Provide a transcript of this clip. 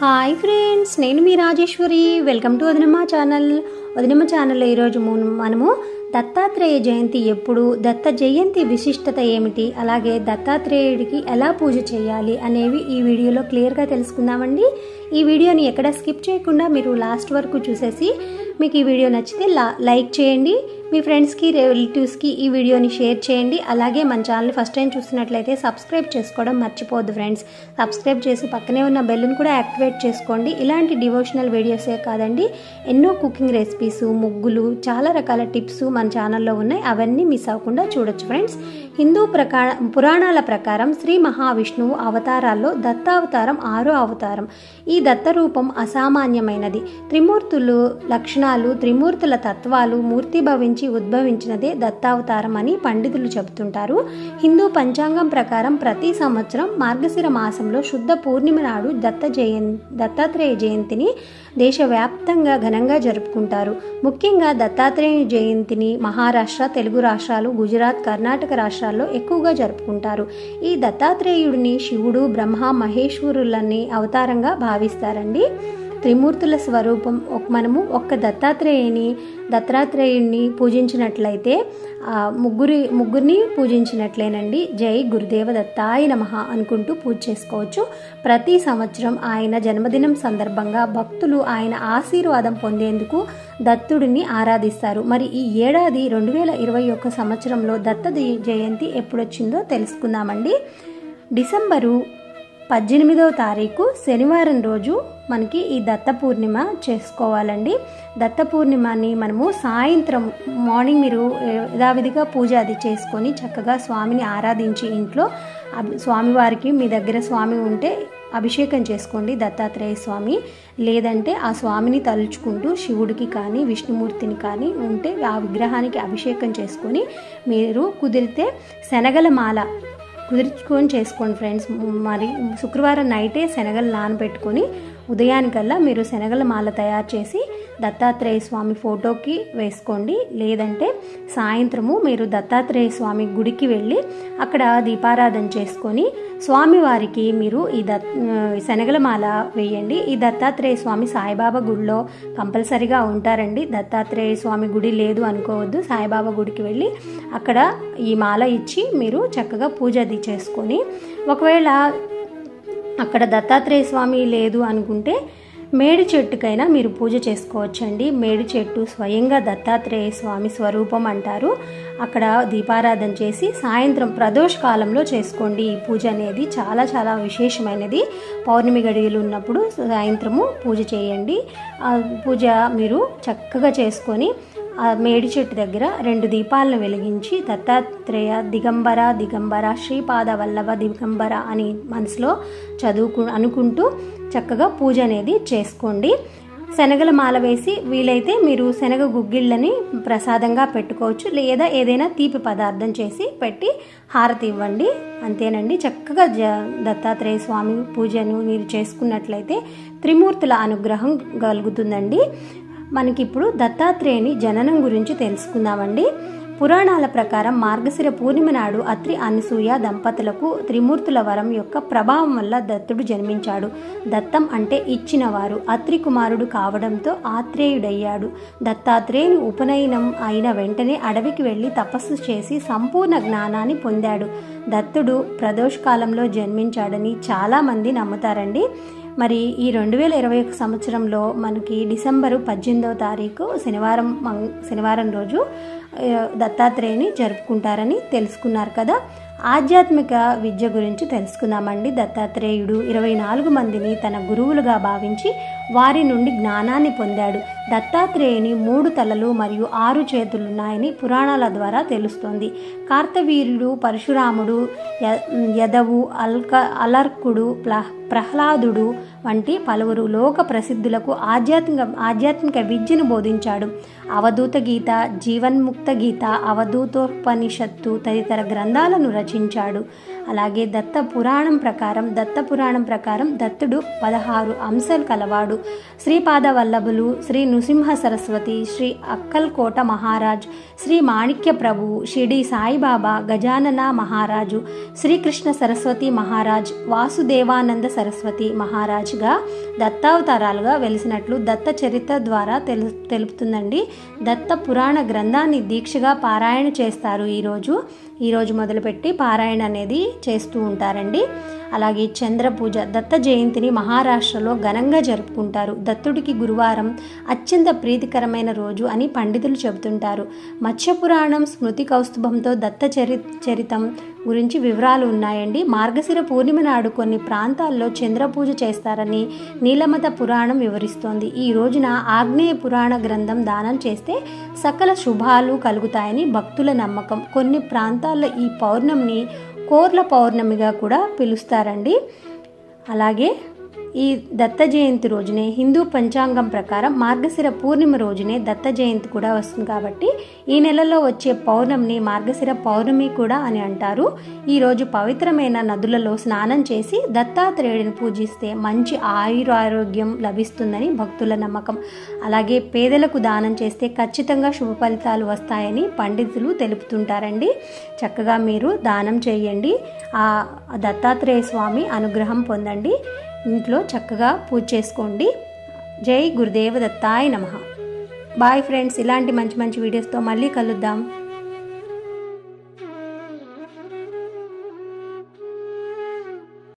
hi friends నేను మీ Rajeshwari welcome to Vadinamma channel Vadinamma ఛానల్లో ఈరోజు ము- మనము దత్తాత్రేయ జయంతి ఎప్పుడు దత్త జయంతి విశిష్టత ఏమిటి అలాగే దత్తాత్రేయుడికి ఎలా పూజ చేయాలి అనేవి ఈ వీడియోలో క్లియర్గా తెలుసుకుందామండి ఈ వీడియోని ఎక్కడ స్కిప్ చేయకుండా మీరు లాస్ట్ వరకు చూసేసి మీకు ఈ వీడియో నచ్చితే లా లైక్ చేయండి మీ ఫ్రెండ్స్కి రిలేటివ్స్కి ఈ వీడియోని షేర్ చేయండి అలాగే మన ఛానల్ ఫస్ట్ టైం చూస్తున్నట్లయితే సబ్స్క్రైబ్ చేసుకోవడం మర్చిపోవద్దు ఫ్రెండ్స్ సబ్స్క్రైబ్ చేసి పక్కనే ఉన్న బెల్ని కూడా యాక్టివేట్ చేసుకోండి ఇలాంటి డివోషనల్ వీడియోసే కాదండి ఎన్నో కుకింగ్ రెసిపీస్ ముగ్గులు చాలా రకాల టిప్స్ మన ఛానల్లో ఉన్నాయి అవన్నీ మిస్ అవ్వకుండా చూడొచ్చు ఫ్రెండ్స్ హిందూ ప్రకార పురాణాల ప్రకారం శ్రీ మహావిష్ణువు అవతారాల్లో దత్తావతారం ఆరో అవతారం ఈ దత్త రూపం అసామాన్యమైనది త్రిమూర్తులు లక్షణాలు త్రిమూర్తుల తత్వాలు మూర్తిభవించి ఉద్భవించినదే దత్తావతారం అని పండితులు చెబుతుంటారు హిందూ పంచాంగం ప్రకారం ప్రతి సంవత్సరం మార్గశిర మాసంలో శుద్ధ పూర్ణిమ నాడు దత్త జయం దత్తాత్రేయ జయంతిని దేశవ్యాప్తంగా ఘనంగా జరుపుకుంటారు ముఖ్యంగా దత్తాత్రేయ జయంతిని మహారాష్ట్ర తెలుగు రాష్ట్రాలు గుజరాత్ కర్ణాటక రాష్ట్రాల్లో ఎక్కువగా జరుపుకుంటారు ఈ దత్తాత్రేయుడిని శివుడు బ్రహ్మ మహేశ్వరులని అవతారంగా భావిస్తారండి త్రిమూర్తుల స్వరూపం ఒక మనము ఒక్క దత్తాత్రేయుని దత్తాత్రేయుడిని పూజించినట్లయితే ఆ ముగ్గురి ముగ్గురిని పూజించినట్లేనండి జై గురుదేవ దత్తాయ నమ అనుకుంటూ పూజ చేసుకోవచ్చు ప్రతి సంవత్సరం ఆయన జన్మదినం సందర్భంగా భక్తులు ఆయన ఆశీర్వాదం పొందేందుకు దత్తుడిని ఆరాధిస్తారు మరి ఈ ఏడాది రెండు వేల ఇరవై ఒక్క సంవత్సరంలో దత్త జయంతి ఎప్పుడొచ్చిందో తెలుసుకుందామండి డిసెంబరు పద్దెనిమిదవ తారీఖు శనివారం రోజు మనకి ఈ దత్త పూర్ణిమ చేసుకోవాలండి దత్త పూర్ణిమని మనము సాయంత్రం మార్నింగ్ మీరు యథావిధిగా పూజ అది చేసుకొని చక్కగా స్వామిని ఆరాధించి ఇంట్లో అభి- స్వామివారికి మీ దగ్గర స్వామి ఉంటే అభిషేకం చేసుకోండి దత్తాత్రేయ స్వామి లేదంటే ఆ స్వామిని తలుచుకుంటూ శివుడికి కానీ విష్ణుమూర్తిని కానీ ఉంటే ఆ విగ్రహానికి అభిషేకం చేసుకొని మీరు కుదిరితే శనగల మాల కుదుర్చుకొని చేసుకోండి ఫ్రెండ్స్ మరి శుక్రవారం నైటే శనగలు నానబెట్టుకొని ఉదయానికల్లా మీరు శనగల మాల తయారు చేసి దత్తాత్రేయ స్వామి ఫోటోకి వేసుకోండి లేదంటే సాయంత్రము మీరు దత్తాత్రేయ స్వామి గుడికి వెళ్ళి అక్కడ దీపారాధన చేసుకొని స్వామివారికి మీరు ఈ దత్ శనగల మాల వేయండి ఈ దత్తాత్రేయ స్వామి సాయిబాబా గుడిలో కంపల్సరిగా ఉంటారండి దత్తాత్రేయ స్వామి గుడి లేదు అనుకోవద్దు సాయిబాబా గుడికి వెళ్ళి అక్కడ ఈ మాల ఇచ్చి మీరు చక్కగా పూజ అది చేసుకొని ఒకవేళ అక్కడ దత్తాత్రేయ స్వామి లేదు అనుకుంటే మేడి చెట్టుకైనా మీరు పూజ చేసుకోవచ్చండి మేడి చెట్టు స్వయంగా దత్తాత్రేయ స్వామి స్వరూపం అంటారు అక్కడ దీపారాధన చేసి సాయంత్రం ప్రదోష కాలంలో చేసుకోండి ఈ పూజ అనేది చాలా చాలా విశేషమైనది పౌర్ణమి గడియలు ఉన్నప్పుడు సాయంత్రము పూజ చేయండి ఆ పూజ మీరు చక్కగా చేసుకొని ఆ మేడి చెట్టు దగ్గర రెండు దీపాలను వెలిగించి దత్తాత్రేయ దిగంబర దిగంబర శ్రీపాద వల్లభ దిగంబర అని మనసులో చదువుకు అనుకుంటూ చక్కగా పూజ అనేది చేసుకోండి శనగల మాల వేసి వీలైతే మీరు శనగ గుగ్గిళ్ళని ప్రసాదంగా పెట్టుకోవచ్చు లేదా ఏదైనా తీపి పదార్థం చేసి పెట్టి హారతి ఇవ్వండి అంతేనండి చక్కగా జ దత్తాత్రేయ స్వామి పూజను మీరు చేసుకున్నట్లయితే త్రిమూర్తుల అనుగ్రహం కలుగుతుందండి మనకిప్పుడు దత్తాత్రేయుని జననం గురించి తెలుసుకుందామండి పురాణాల ప్రకారం మార్గశిర పూర్ణిమ నాడు అత్రి అనసూయ దంపతులకు త్రిమూర్తుల వరం యొక్క ప్రభావం వల్ల దత్తుడు జన్మించాడు దత్తం అంటే ఇచ్చినవారు అత్రి కుమారుడు కావడంతో ఆత్రేయుడయ్యాడు దత్తాత్రేయుని ఉపనయనం అయిన వెంటనే అడవికి వెళ్లి తపస్సు చేసి సంపూర్ణ జ్ఞానాన్ని పొందాడు దత్తుడు ప్రదోష కాలంలో జన్మించాడని చాలామంది నమ్ముతారండి మరి ఈ రెండు వేల ఇరవై ఒక సంవత్సరంలో మనకి డిసెంబరు పద్దెనిమిదవ తారీఖు శనివారం మంగ్ శనివారం రోజు ఆ, దత్తాత్రేయుని జరుపుకుంటారని తెలుసుకున్నారు కదా ఆధ్యాత్మిక విద్య గురించి తెలుసుకుందామండి దత్తాత్రేయుడు ఇరవై నాలుగు మందిని తన గురువులుగా భావించి వారి నుండి జ్ఞానాన్ని పొందాడు దత్తాత్రేయుని మూడు తలలు మరియు ఆరు చేతులున్నాయని పురాణాల ద్వారా తెలుస్తోంది కార్తవీర్యుడు పరశురాముడు య- యదవు అల్క అలర్కుడు ప్ల ప్రహ్లాదుడు వంటి పలువురు లోక ప్రసిద్ధులకు ఆధ్యాత్మిక ఆధ్యాత్మిక విద్యను బోధించాడు అవధూత గీత జీవన్ముక్త గీత అవధూతోపనిషత్తు తదితర గ్రంథాలను రచించాడు అలాగే దత్త పురాణం ప్రకారం దత్త పురాణం ప్రకారం దత్తుడు పదహారు అంశాలు కలవాడు శ్రీపాద వల్లభులు శ్రీ నృసింహ సరస్వతి శ్రీ అక్కల్కోట మహారాజ్ శ్రీ మాణిక్య ప్రభువు షిడి సాయిబాబా గజానన మహారాజు శ్రీకృష్ణ సరస్వతి మహారాజ్ వాసుదేవానంద సరస్వతి మహారాజ్గా దత్తావతారాలుగా వెలిసినట్లు దత్త చరిత్ర ద్వారా తెలు తెలుపుతుందండి దత్త పురాణ గ్రంథాన్ని దీక్షగా పారాయణ చేస్తారు ఈరోజు ఈరోజు మొదలుపెట్టి పారాయణ అనేది చేస్తూ ఉంటారండి అలాగే చంద్ర పూజ దత్త జయంతిని మహారాష్ట్రలో ఘనంగా జరుపుకుంటారు దత్తుడికి గురువారం అత్యంత ప్రీతికరమైన రోజు అని పండితులు చెబుతుంటారు మత్స్యపురాణం స్మృతి కౌస్తుభంతో దత్త చరి చరితం గురించి వివరాలు ఉన్నాయండి మార్గశిర పూర్ణిమ నాడు కొన్ని ప్రాంతాల్లో చంద్ర పూజ చేస్తారని నీలమత పురాణం వివరిస్తోంది ఈ రోజున ఆగ్నేయ పురాణ గ్రంథం దానం చేస్తే సకల శుభాలు కలుగుతాయని భక్తుల నమ్మకం కొన్ని ప్రాంతాల్లో ఈ పౌర్ణమిని కోర్ల పౌర్ణమిగా కూడా పిలుస్తారండి అలాగే ఈ దత్త జయంతి రోజునే హిందూ పంచాంగం ప్రకారం మార్గశిర పూర్ణిమ రోజునే దత్త జయంతి కూడా వస్తుంది కాబట్టి ఈ నెలలో వచ్చే పౌర్ణమిని మార్గశిర పౌర్ణమి కూడా అని అంటారు ఈరోజు పవిత్రమైన నదులలో స్నానం చేసి దత్తాత్రేయుడిని పూజిస్తే మంచి ఆయురారోగ్యం లభిస్తుందని భక్తుల నమ్మకం అలాగే పేదలకు దానం చేస్తే ఖచ్చితంగా శుభ ఫలితాలు వస్తాయని పండితులు తెలుపుతుంటారండి చక్కగా మీరు దానం చేయండి ఆ దత్తాత్రేయ స్వామి అనుగ్రహం పొందండి ఇంట్లో చక్కగా పూజ చేసుకోండి జై గురుదేవ దత్తాయ నమ బాయ్ ఫ్రెండ్స్ ఇలాంటి మంచి మంచి వీడియోస్తో మళ్ళీ కలుద్దాం